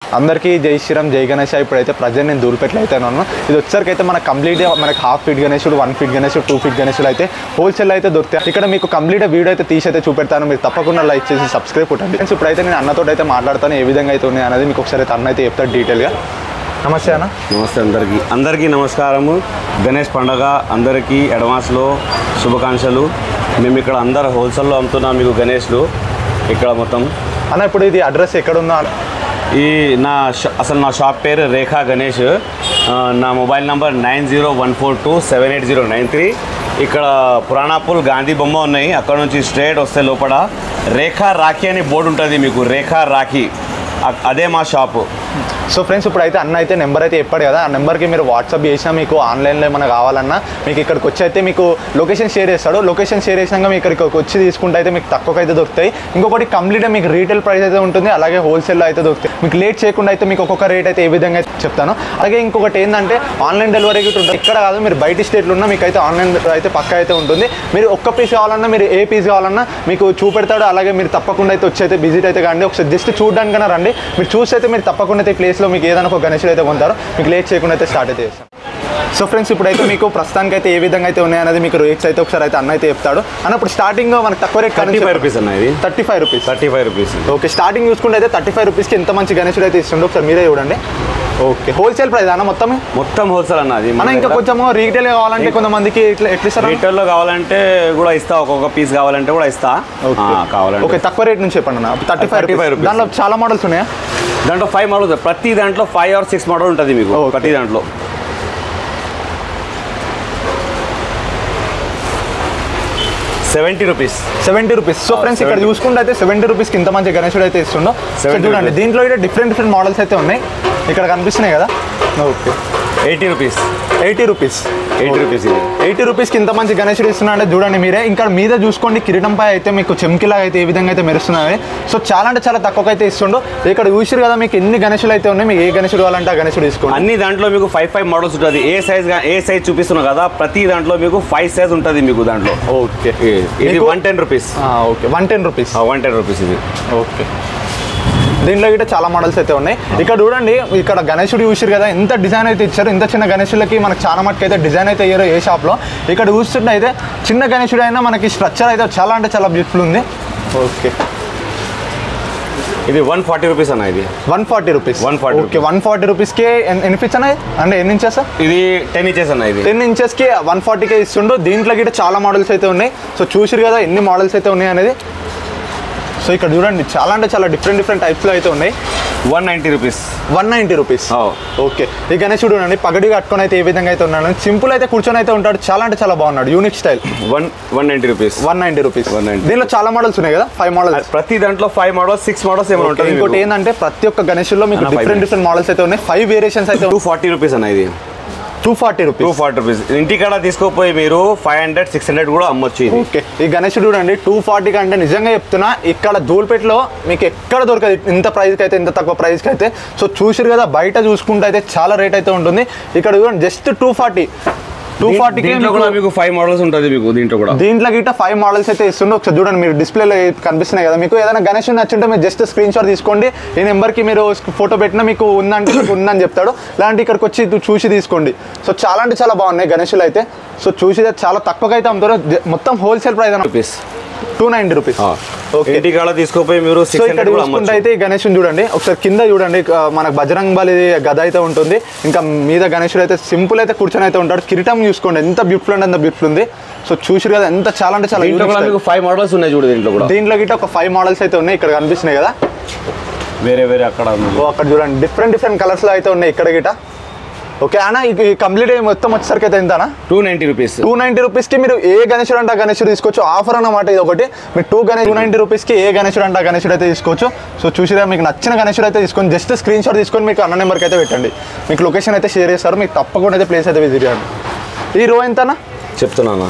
అందరికీ జై శ్రీరామ్ జై గణేష్ ఇప్పుడైతే ప్రజెంట్ నేను దూల్పేటలో అయితే ఉన్నాను ఇది వచ్చరికి అయితే మన కంప్లీట్ మనకి హాఫ్ ఫీట్ గణేశుడు వన్ ఫీట్ గణేశుడు టూ ఫీట్ గణేశుడు అయితే హోల్సేల్ అయితే దొరుకుతాయి ఇక్కడ మీకు కంప్లీట్ వీడియో అయితే తీసి అయితే చూపెడతాను మీరు తప్పకుండా లైక్ చేసి సబ్స్క్రైబ్ కొట్టండి ఫ్రెండ్స్ ఇప్పుడైతే నేను అన్నతో అయితే మాట్లాడతాను ఏ విధంగా అయితే ఉన్నాయి అనేది మీకు ఒకసారి అయితే అన్న అయితే చెప్తాడు డీటెయిల్గా నమస్తే అన్న నమస్తే అందరికీ అందరికీ నమస్కారము గణేష్ పండగ అందరికీ అడ్వాన్స్లో శుభాకాంక్షలు మేము ఇక్కడ అందరు హోల్సేల్లో అమ్ముతున్నాం మీకు గణేష్లు ఇక్కడ మొత్తం అన్న ఇప్పుడు ఇది అడ్రస్ ఎక్కడ ఉందో ఈ నా షా- అసలు నా షాప్ పేరు రేఖా గణేష్ ఆ, నా mobile number nine zero one four two seven eight zero nine three ఇక్కడ పురాణాపూల్ గాంధీ బొమ్మ ఉన్నాయి అక్కడ నుంచి స్ట్రేట్ వస్తే లోపల రేఖా రాఖీ అనే బోర్డు ఉంటుంది మీకు రేఖా రాఖీ అ- అదే మా షాపు సో ఫ్రెండ్స్ ఇప్పుడు అయితే అన్న అయితే నెంబర్ అయితే చెప్పాడు కదా ఆ నెంబర్కి మీరు వాట్సాప్ చేసినా మీకు ఆన్లైన్లో ఏమైనా కావాలన్నా మీకు ఇక్కడికి వచ్చి అయితే మీకు లొకేషన్ షేర్ చేస్తాడు లొకేషన్ షేర్ చేసినాక మీకు ఇక్కడికి వచ్చి తీసుకుంటే అయితే మీకు తక్కువకి అయితే దొరుకుతాయి ఇంకొకటి కంప్లీట్గా మీకు రీటైల్ ప్రైస్ అయితే ఉంటుంది అలాగే హోల్సేల్లో అయితే దొరుకుతాయి మీకు లేట్ చేయకుండా అయితే మీకు ఒక్కొక్క రేట్ అయితే ఏ విధంగా అయితే చెప్తాను అలాగే ఇంకొకటి ఏంటంటే ఆన్లైన్ డెలివరీ కూడా ఉంటుంది ఇక్కడ కాదు మీరు బయట స్టేట్లో ఉన్నా మీకు అయితే ఆన్లైన్ అయితే పక్క అయితే ఉంటుంది మీరు ఒక్క పీస్ కావాలన్నా మీరు ఏ పీస్ కావాలన్నా మీకు చూపెడతాడు అలాగే మీరు తప్పకుండా అయితే వచ్చి అయితే విజిట్ అయితే కానీ ఒకసారి జస్ట్ చూడడానికైనా రండి మీరు చూసి అయితే మీరు తప్పకుండా అయితే ప్లేస్లో మీకు ఏదైనా ఒక గణేశుడు అయితే కొంటారు మీకు లేట్ చేయకుండా అయితే స్టార్ట్ అయితే చేస్తాం సో ఫ్రెండ్స్ ఇప్పుడైతే మీకు ప్రస్తుతానికి అయితే ఏ విధంగా అయితే ఉన్నాయనేది మీకు రేట్స్ అయితే ఒకసారి అయితే అన్న అయితే చెప్తాడు అన్న ఇప్పుడు స్టార్టింగ్ మనకు తక్కువ రేట్ థర్టీ ఫైవ్ రూపీస్ అన్న ఇది thirty five rupees thirty five rupees okay starting చూసుకుంటే అయితే థర్టీ ఫైవ్ రూపీస్కి ఎంత మంచి గణేశుడు అయితే ఇస్తుండో ఒకసారి మీరే చూడండి ఓకే హోల్సేల్ ప్రైస్ అన్న మొత్తం మొత్తం హోల్సేల్ అన్న అది అన్న ఇంకా కొంచెం రీటైల్ కావాలంటే కొంతమందికి ఇట్లా ఎట్లా ఇస్తారు రీటైల్లో కావాలంటే కూడా ఇస్తా ఒక్కొక్క పీస్ కావాలంటే కూడా ఇస్తా ఓకే. ఆ, కావాలంటే ఓకే తక్కువ రేట్ నుంచి చెప్పండి అన్న థర్టీ ఫైవ్ 35 రూపీస్ rupees. దాంట్లో చాలా మోడల్స్ ఉన్నాయా దాంట్లో ఫైవ్ మోడల్స్ ప్రతి దాంట్లో ఫైవ్ ఆర్ సిక్స్ మోడల్ ఉంటుంది మీకు Okay. ప్రతి దాంట్లో seventy rupees seventy rupees so Oh, friends ఇక్కడ 70 చూసుకుంటే అయితే సెవెంటీ రూపీస్కి ఇంత మంచి గణేశుడు అయితే ఇస్తుండో సో 70 చూడండి rupees. దీంట్లో అయితే డిఫరెంట్ డిఫరెంట్ మోడల్స్ అయితే ఉన్నాయి ఇక్కడ కనిపిస్తున్నాయి కదా okay eighty rupees eighty rupees eighty rupees ఇది ఎయిటీ రూపీస్కి ఇంత మంచి గణేశుడు ఇస్తున్నా అంటే చూడండి మీరే ఇంకా మీద చూసుకోండి కిరీటంపై అయితే మీకు చెంకిలాగా అయితే ఏ విధంగా అయితే మెరుస్తున్నాయి సో చాలా అంటే చాలా తక్కువకి అయితే ఇస్తుండో ఇక్కడ చూసిరు కదా మీకు ఎన్ని గణేశులు అయితే ఉన్నాయి మీకు ఏ గణేశుడు కావాలంటే ఆ గణేశుడు తీసుకోండి అన్ని దాంట్లో మీకు ఫైవ్ ఫైవ్ మోడల్స్ ఉంటుంది ఏ సైజ్ ఏ సైజ్ చూపిస్తున్నా కదా ప్రతి దాంట్లో మీకు ఫైవ్ సైజ్ ఉంటుంది మీకు దాంట్లో ఓకే ఇది మీకు- one ten rupees okay one ten rupees one ten rupees ఇది ఓకే దీంట్లో కూడా చాలా మోడల్స్ అయితే ఉన్నాయి ఇక్కడ చూడండి ఇక్కడ గణేశుడు చూసారు కదా ఎంత డిజైన్ అయితే ఇచ్చారు ఇంత చిన్న గణేశులకి మనకు చాలా మటుకు అయితే డిజైన్ అయితే అయ్యారు ఏ షాప్లో ఇక్కడ చూస్తుంటే అయితే చిన్న గణేశుడు అయినా మనకి స్ట్రక్చర్ అయితే చాలా అంటే చాలా బ్యూటిఫుల్ ఉంది ఓకే ఇది వన్ ఫార్టీ రూపీస్ అన్న ఇది one forty rupees 140 okay one forty రూపీస్కి ఎన్ని ఫీట్స్ అన్నాయి అంటే ఎన్ని ఇంచెస్ ఇది టెన్ ఇంచెస్ అన్న ఇది టెన్ ఇంచెస్కి వన్ ఫార్టీకే ఇస్తుండో దీంట్లో కూడా చాలా మోడల్స్ అయితే ఉన్నాయి సో చూసిరు కదా ఎన్ని మోడల్స్ అయితే ఉన్నాయి అనేది సో ఇక్కడ చూడండి చాలా అంటే చాలా డిఫరెంట్ డిఫరెంట్ టైప్స్లో అయితే ఉన్నాయి one ninety rupees one ninety rupees Oh. Okay ఈ గణేశుడు చూడండి పగడి కట్టుకొని అయితే ఏ విధంగా అయితే ఉన్నాడు సింపుల్ అయితే కూర్చొని అయితే ఉంటాడు చాలా అంటే చాలా బాగున్నాడు unique style one one ninety rupees one ninety rupees 190. దీనిలో చాలా మోడల్స్ ఉన్నాయి కదా ఫైవ్ మోడల్స్ ప్రతి దాంట్లో ఫైవ్ మోడల్స్ సిక్స్ మోడల్స్ ఏమైనా ఉంటుంది ఇంకోటి ఏంటంటే ప్రతి ఒక్క గణేశుల్లో మీకు అన్న, five డిఫరెంట్ డిఫరెంట్ మోడల్స్ అయితే ఉన్నాయి ఫైవ్ వేరియేషన్స్ అయితే టూ ఫార్టీ రూపీస్ అన్న ఇది two forty two rupees forty rupees ఇంటికాడ తీసుకోపోయి మీరు ఫైవ్ హండ్రెడ్ సిక్స్ హండ్రెడ్ కూడా అమ్మొచ్చు ఇది ఓకే ఈ గణేశుడు చూడండి టూ ఫార్టీ కంటే నిజంగా చెప్తున్నా ఇక్కడ ధూల్పేటలో మీకు ఎక్కడ దొరకదు ఇంత ప్రైస్కి అయితే ఇంత తక్కువ ప్రైస్కి అయితే సో చూసిరు కదా బయట చూసుకుంటే అయితే చాలా రేట్ అయితే ఉంటుంది ఇక్కడ చూడండి జస్ట్ టూ ఫార్టీ టూ ఫార్టీకి దీంట్లో కూడా మీకు ఫైవ్ మోడల్స్ ఉంటుంది మీకు దీంట్లో కూడా దీంట్లో గిట్ట ఫైవ్ మోడల్స్ అయితే ఇస్తుండే ఒకసారి చూడండి మీరు డిస్ప్లేలో కనిపిస్తున్నాయి కదా మీకు ఏదైనా గణేష్ నచ్చుంటే మీరు జస్ట్ స్క్రీన్ షాట్ తీసుకోండి ఈ నెంబర్కి మీరు ఫోటో పెట్టినా మీకు ఉందంటే మీకు ఉందని చెప్తాడు లేదంటే ఇక్కడికి వచ్చి ఇది చూసి తీసుకోండి సో చాలా అంటే చాలా బాగున్నాయి గణేషులు అయితే సో చూసి చాలా తక్కువగా అయితే అమ్ముతారు జ- మొత్తం wholesale price rupees two ninety rupees okay ఇంటికాడ తీసుకోపోయి మీరు సో సిక్స్ ఇక్కడ హండ్రెడ్ కూడా చూసుకుంటే అమ్మొచ్చు అయితే ఈ గణేషుని చూడండి ఒకసారి కింద చూడండి ఆ, మనకు బజరంగ్ బలి గద అయితే ఉంటుంది ఇంకా మీద గణేశుడు అయితే సింపుల్ అయితే కూర్చొని అయితే ఉంటాడు కిరీటం చూసుకోండి ఎంత బ్యూటిఫుల్ అంటే అంత బ్యూటిఫుల్ ఉంది సో చూసిరు కదా ఎంత చాలా అంటే చాలా దీంట్లో unique కూడా style. మీకు ఫైవ్ మోడల్స్ ఉన్నాయి చూడు దీంట్లో కూడా దీంట్లో గిట్ట ఒక ఫైవ్ మోడల్స్ అయితే ఉన్నాయి ఇక్కడ కనిపిస్తున్నాయి కదా వేరే వేరే అక్కడ ఉంది. ఓ అక్కడ చూడండి డిఫరెంట్ డిఫరెంట్ కలర్స్ లో అయితే ఉన్నాయి ఇక్కడ గిట్ట ఓకే అన్న ఈ కంప్లీట్ మొత్తం వచ్చేసరికి అయితే ఎంతనా two ninety rupees two ninety రూపీస్కి మీరు ఏ గణేశుడు అంటే ఆ గణేశుడు తీసుకోవచ్చు ఆఫర్ అన్నమాట ఇది ఒకటి మీరు టూ గణేష్ టూ నైంటీ రూపీస్కి ఏ గణేశుడు అంటే ఆ గణేశుడు అయితే తీసుకోవచ్చు సో చూసిరా మీకు నచ్చిన గణేశుడు అయితే తీసుకొని జస్ట్ స్క్రీన్ షాట్ తీసుకొని మీకు అన్న నెంబర్కి అయితే పెట్టండి మీకు లొకేషన్ అయితే షేర్ చేస్తారు మీకు తప్పకుండా అయితే ప్లేస్ అయితే విజిట్ చేయండి ఈ రో ఎంతనా చెప్తున్నానా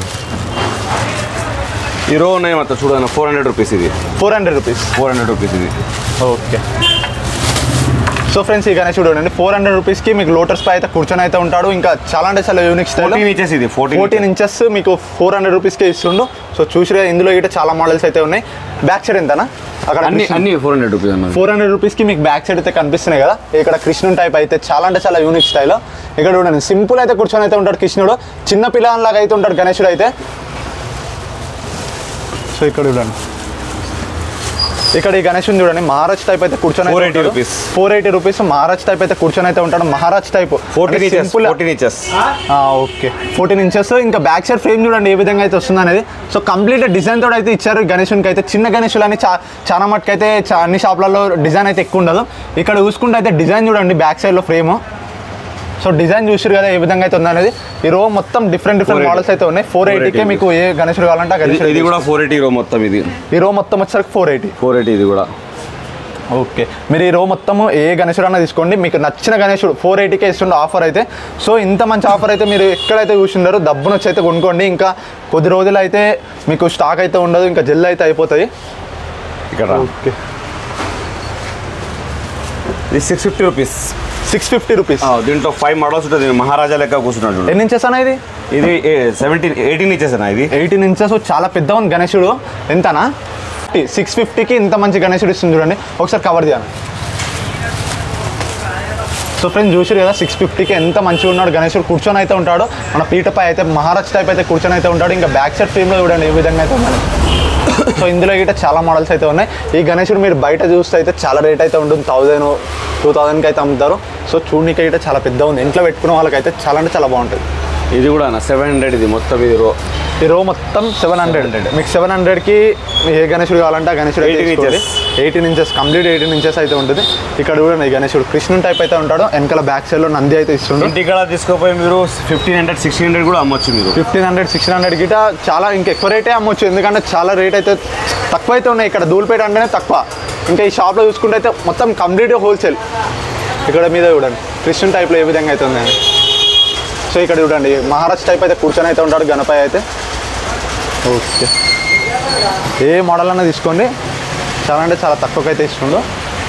ఈ రో ఉన్నాయి మొత్తం చూడన్న ఫోర్ హండ్రెడ్ రూపీస్ ఇది four hundred rupees four hundred rupees ఇది ఓకే సో ఫ్రెండ్స్ ఈ గణేశుడు చూడండి ఫోర్ హండ్రెడ్ రూపీస్కి మీకు లోటస్ పై అయితే కూర్చొని అయితే ఉంటాడు ఇంకా చాలా అంటే చాలా యూనిక్ స్టైల్ ఫోర్టీన్ ఇంచెస్ ఇది ఫోర్టీన్ ఫోర్టీన్ ఇంచెస్ మీకు ఫోర్ హండ్రెడ్ రూపీస్కే ఇస్తుండు సో చూసిరా ఇందులో గిట్ట చాలా మోడల్స్ అయితే ఉన్నాయి బ్యాక్ సైడ్ ఎంతనా అక్కడ అన్ని అన్ని ఫోర్ హండ్రెడ్ రూపీస్ అన్నది ఫోర్ హండ్రెడ్ రూపీస్కి మీకు బ్యాక్ సైడ్ అయితే కనిపిస్తున్నాయి కదా ఇక్కడ కృష్ణుని టైప్ అయితే చాలా అంటే చాలా యూనిక్ స్టైల్ ఇక్కడ చూడండి సింపుల్ అయితే కూర్చొని అయితే ఉంటాడు కృష్ణుడు చిన్న పిల్లలాగా అయితే ఉంటాడు గణేశుడు అయితే సో ఇక్కడ చూడండి ఇక్కడ ఈ గణేశుని చూడండి మహారాజ్ టైప్ అయితే కూర్చొని 480 rupees. Four eighty rupees Maharaj type అయితే కూర్చొని అయితే ఉంటాడు Maharaj type fourteen inches fourteen inches okay fourteen inches ఇంకా బ్యాక్ సైడ్ ఫ్రేమ్ చూడండి ఏ విధంగా అయితే వస్తుంది అనేది సో కంప్లీట్ డిజైన్ తోటి అయితే ఇచ్చారు గణేషునికి అయితే చిన్న గణేషులు అని చా చాలా మటుకు అయితే చా- అన్ని షాప్లలో డిజైన్ అయితే ఎక్కువ ఉండదు ఇక్కడ చూసుకుంటే అయితే డిజైన్ చూడండి బ్యాక్ సైడ్లో ఫ్రేమ్ సో డిజైన్ చూసారు కదా ఏ విధంగా అయితే ఉంది అనేది ఈ రో మొత్తం డిఫరెంట్ డిఫరెంట్ 480. మోడల్స్ అయితే ఉన్నాయి ఫోర్ ఎయిటీకే 480 మీకు ఏ గణేషుడు కావాలంటే ఆ ఇది గణేషుడు ఇది కూడా ఫోర్ ఎయిటీ రో మొత్తం ఇది ఈ రో మొత్తం వచ్చేసరికి ఫోర్ ఎయిటీ ఫోర్ ఎయిటీ ఇది కూడా ఓకే మీరు ఈ రో మొత్తము ఏ గణేశుడు అన్న తీసుకోండి మీకు నచ్చిన గణేశుడు ఫోర్ ఎయిటీకే ఇస్తుండే ఆఫర్ అయితే సో ఇంత మంచి ఆఫర్ అయితే మీరు ఎక్కడైతే చూసిండారో డబ్బును వచ్చి అయితే కొనుక్కోండి ఇంకా కొద్ది రోజులు అయితే మీకు స్టాక్ అయితే ఉండదు ఇంకా జెల్ అయితే అయిపోతుంది ఇక్కడ రా. ఓకే ఇది six fifty rupees six fifty rupees దీంట్లో ఫైవ్ మోడల్స్ ఉంటుంది మహారాజా లెక్క కూర్చున్నాడు చూడు. ఎన్ని ఇంచెస్ అన్న ఇది ఇది సెవెంటీన్ ఎయిటీన్ ఇంచెస్ అన్న ఇది ఎయిటీన్ ఇంచెస్ చాలా పెద్ద ఉంది గణేశుడు ఎంతనా సిక్స్ ఫిఫ్టీకి ఇంత మంచి గణేశుడు ఇస్తుంది చూడండి ఒకసారి కవర్ చేయాలి సో ఫ్రెండ్స్ చూసారు కదా సిక్స్ ఫిఫ్టీకి ఎంత మంచిగా ఉన్నాడు గణేశుడు కూర్చొని అయితే ఉంటాడు మన పీటపై అయితే మహారాజ్ టైప్ అయితే కూర్చొని అయితే ఉంటాడు ఇంకా బ్యాక్ సైడ్ ఫ్రేమ్లో చూడండి ఏ విధంగా అయితే ఉందని సో ఇందులో గిట్ట చాలా మోడల్స్ అయితే ఉన్నాయి ఈ గణేశుడు మీరు బయట చూస్తే అయితే చాలా రేట్ అయితే ఉంటుంది థౌజండ్ టూ థౌజండ్కి అయితే అమ్ముతారు సో చూడడానికి అయితే చాలా పెద్ద ఉంది ఇంట్లో పెట్టుకునే వాళ్ళకైతే చాలా అంటే చాలా బాగుంటుంది ఇది కూడా అన్న సెవెన్ హండ్రెడ్ ఇది మొత్తం ఇది రో ఈ రో మొత్తం సెవెన్ హండ్రెడ్ మీకు సెవెన్ హండ్రెడ్కి ఏ గణేశుడు కావాలంటే ఆ గణేశుడు 18 inches. Eighteen inches complete eighteen inches అయితే ఉంటుంది ఇక్కడ చూడండి ఈ గణేశుడు కృష్ణుని టైప్ అయితే ఉంటాడు వెనకాల బ్యాక్ సైడ్లో నంది అయితే ఇస్తుండు ఇంటికాడ తీసుకోపోయి మీరు ఫిఫ్టీన్ హండ్రెడ్ సిక్స్టీన్ హండ్రెడ్ కూడా అమ్మొచ్చు మీరు ఫిఫ్టీన్ హండ్రెడ్ సిక్స్టీన్ హండ్రెడ్ గిట చాలా ఇంకా ఎక్కువ రేటే అమ్మొచ్చు ఎందుకంటే చాలా రేట్ అయితే తక్కువ అయితే ఉన్నాయి ఇక్కడ ధూల్పేట అంటేనే తక్కువ ఇంకా ఈ షాప్లో చూసుకుంటే అయితే మొత్తం కంప్లీట్ హోల్సేల్ ఇక్కడ మీద చూడండి కృష్ణుని టైప్లో ఏ విధంగా అయితే ఉందండి సో ఇక్కడ చూడండి మహారాజ్ టైప్ అయితే కూర్చొని అయితే ఉంటాడు గణపతి అయితే ఓకే ఏ మోడల్ అన్నా తీసుకోండి చాలా అంటే చాలా తక్కువకి అయితే ఇస్తుండో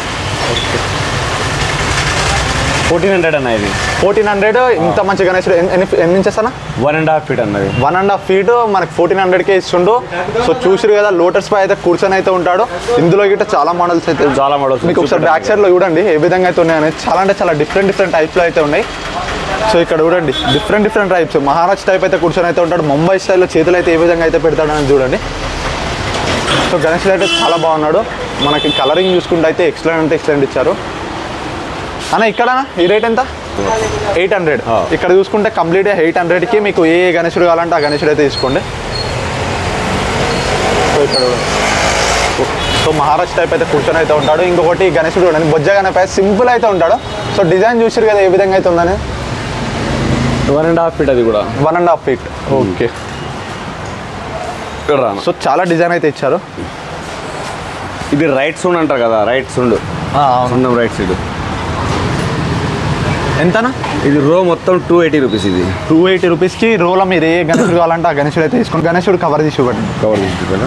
ఫోర్టీన్ హండ్రెడ్ అన్న ఇది ఫోర్టీన్ హండ్రెడ్ ఇంత మంచి గణేశుడు ఎన్ని ఎన్ని- ఎన్ని ఇంచెస్ అన్న వన్ అండ్ హాఫ్ ఫీట్ అన్నది వన్ అండ్ హాఫ్ ఫీట్ మనకి ఫోర్టీన్ హండ్రెడ్కే ఇస్తుండు సో చూసిరు కదా లోటస్ పై అయితే కూర్చొని అయితే ఉంటాడు ఇందులో గిట్ట చాలా మోడల్స్ అయితే చాలా మోడల్స్ మీకు ఒకసారి బ్యాక్ సైడ్లో చూడండి ఏ విధంగా అయితే ఉన్నాయని చాలా అంటే చాలా డిఫరెంట్ డిఫరెంట్ టైప్స్లో అయితే ఉన్నాయి సో ఇక్కడ చూడండి different different types Maharaj type అయితే కూర్చొని అయితే ఉంటాడు ముంబై స్టైల్లో చేతులు అయితే ఏ విధంగా అయితే పెడతాడని చూడండి సో గణేష్ అయితే చాలా బాగున్నాడు మనకి కలరింగ్ చూసుకుంటే అయితే ఎక్సలెంట్ అంటే ఎక్సలెంట్ ఇచ్చారు అన్న ఇక్కడ ఈ రేట్ ఎంత ఎయిట్ హండ్రెడ్ ఆ. ఇక్కడ చూసుకుంటే కంప్లీట్గా ఎయిట్ హండ్రెడ్కి మీకు ఏ ఏ గణేశుడు కావాలంటే ఆ గణేశుడు అయితే తీసుకోండి సో ఇక్కడ చూడండి. సో మహారాజ్ టైప్ అయితే కూర్చొని అయితే ఉంటాడు ఇంకొకటి గణేశుడు చూడండి బొజ్జ గణపతి సింపుల్ అయితే ఉంటాడు సో డిజైన్ చూసారు కదా ఏ విధంగా అయితే ఉందని వన్ అండ్ హాఫ్ ఫీట్ అది కూడా one and half feet okay ఇక్కడ రాను సో చాలా డిజైన్ అయితే ఇచ్చారు ఇది రైట్ సౌండ్ అంటారు కదా రైట్ సౌండ్ అవును సౌండ్ రైట్ సైడ్ ఎంతనా ఇది రో మొత్తం టూ ఎయిటీ రూపీస్ ఇది టూ ఎయిటీ రూపీస్కి రోలో మీరు ఏ గణేశుడు కావాలంటే ఆ గణేశుడు అయితే తీసుకోండి గణేశుడు కవర్ తీసి ఇవ్వండి కవర్ తీసుకుంటా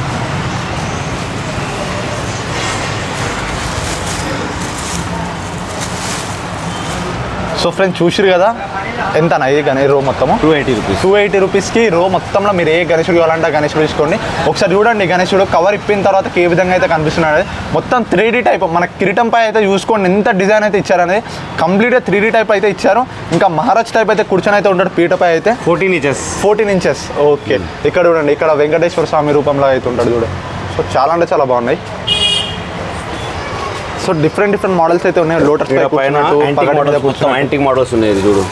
సో ఫ్రెండ్స్ చూసిరు కదా ఎంతనా ఏ గణేష్ రో మొత్తము two eighty rupees two eighty రూపీస్కి రో మొత్తంలో మీరు ఏ గణేశుడు కావాలంటే ఆ గణేశుడు తీసుకోండి ఒకసారి చూడండి గణేశుడు కవర్ ఇప్పిన తర్వాత ఏ విధంగా అయితే కనిపిస్తున్నాడు అనేది. మొత్తం త్రీ డీ టైప్ మన కిరీటం పై అయితే చూసుకోండి ఎంత డిజైన్ అయితే ఇచ్చారనేది కంప్లీట్గా త్రీ డీ టైప్ అయితే ఇచ్చారు ఇంకా మహారాజ్ టైప్ అయితే కూర్చొని అయితే ఉంటాడు పీటపై అయితే fourteen inches fourteen inches okay ఇక్కడ చూడండి ఇక్కడ వెంకటేశ్వర స్వామి రూపంలో అయితే ఉంటాడు చూడు సో చాలా అంటే చాలా బాగున్నాయి సో డిఫరెంట్ డిఫరెంట్ మోడల్స్ అయితే ఉన్నాయి లోటస్ ఇక్కడ పైన యాంటిక్ మోడల్స్ మొత్తం యాంటిక్ మోడల్స్ ఉన్నాయి ఇది చూడు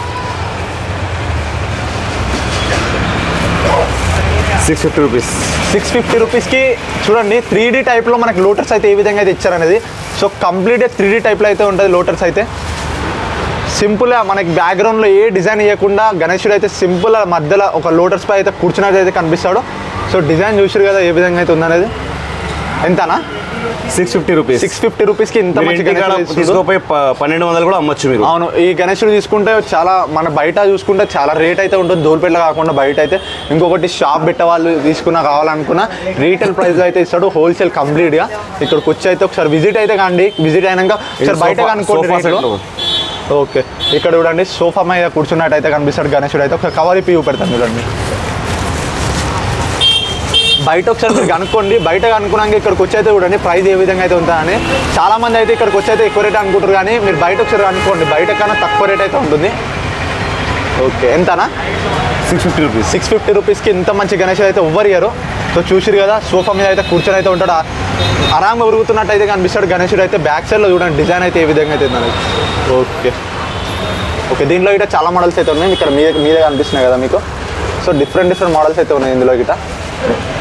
six fifty rupees six fifty రూపీస్కి చూడండి త్రీ డీ టైప్లో మనకి లోటర్స్ అయితే ఏ విధంగా అయితే ఇచ్చారనేది సో కంప్లీట్గా త్రీ డీ టైప్లో అయితే ఉంటుంది లోటర్స్ అయితే సింపుల్గా మనకి బ్యాక్గ్రౌండ్లో ఏ డిజైన్ ఇవ్వకుండా గణేశుడు అయితే సింపుల్ మధ్యలో ఒక లోటర్స్ పై అయితే కూర్చున్నట్టు అయితే కనిపిస్తాడు సో డిజైన్ చూసారు కదా ఏ విధంగా అయితే ఉందనేది ఎంతనా six fifty rupees six fifty రూపీస్కి ఇంత మంచి గణేశుడు ఇస్తుండు. తీసుకోపోయి ప- పన్నెండు వందలు కూడా అమ్మొచ్చు మీరు అవును ఈ గణేశుడు తీసుకుంటే చాలా మన బయట చూసుకుంటే చాలా రేట్ అయితే ఉంటుంది దూరపేట కాకుండా బయట అయితే ఇంకొకటి షాప్ పెట్టే వాళ్ళు తీసుకున్నా కావాలనుకున్నా రీటైల్ ప్రైస్ అయితే ఇస్తాడు హోల్సేల్ కంప్లీట్గా ఇక్కడికి వచ్చి అయితే ఒకసారి విజిట్ అయితే కాండి విజిట్ అయినాక ఒకసారి బయట సోఫా- కనుక్కోండి సోఫా రేట్లు. సెట్లు. ఓకే ఇక్కడ చూడండి సోఫా మీద కూర్చున్నట్టు అయితే కనిపిస్తాడు గణేశుడు అయితే ఒక కవర్ ఇప్పి చూపెడతాను చూడండి బయట ఒకసారి మీరు కనుక్కోండి బయట కనుక్కున్నాక ఇక్కడికి వచ్చి అయితే చూడండి ప్రైస్ ఏ విధంగా అయితే ఉంటుందని చాలా మంది అయితే ఇక్కడికి వచ్చి అయితే ఎక్కువ రేట్ అనుకుంటారు కానీ మీరు బయట ఒకసారి కనుక్కోండి బయట కన్నా తక్కువ రేట్ అయితే ఉంటుంది ఓకే ఎంతనా six fifty rupees six fifty రూపీస్కి ఇంత మంచి గణేష్ అయితే ఎవ్వరు ఇయ్యరు సో చూసిరు కదా సోఫా మీద అయితే కూర్చొని అయితే ఉంటాడు ఆ- ఆరాంగా ఉరుగుతున్నట్టు అయితే కనిపిస్తాడు గణేశుడు అయితే బ్యాక్ సైడ్లో చూడండి డిజైన్ అయితే ఏ విధంగా అయితే ఉందని ఓకే ఓకే దీంట్లో ఇట చాలా మోడల్స్ అయితే ఉన్నాయి ఇక్కడ మీద మీద కనిపిస్తున్నాయి కదా మీకు సో డిఫరెంట్ డిఫరెంట్ మోడల్స్ అయితే ఉన్నాయి ఇందులో గిట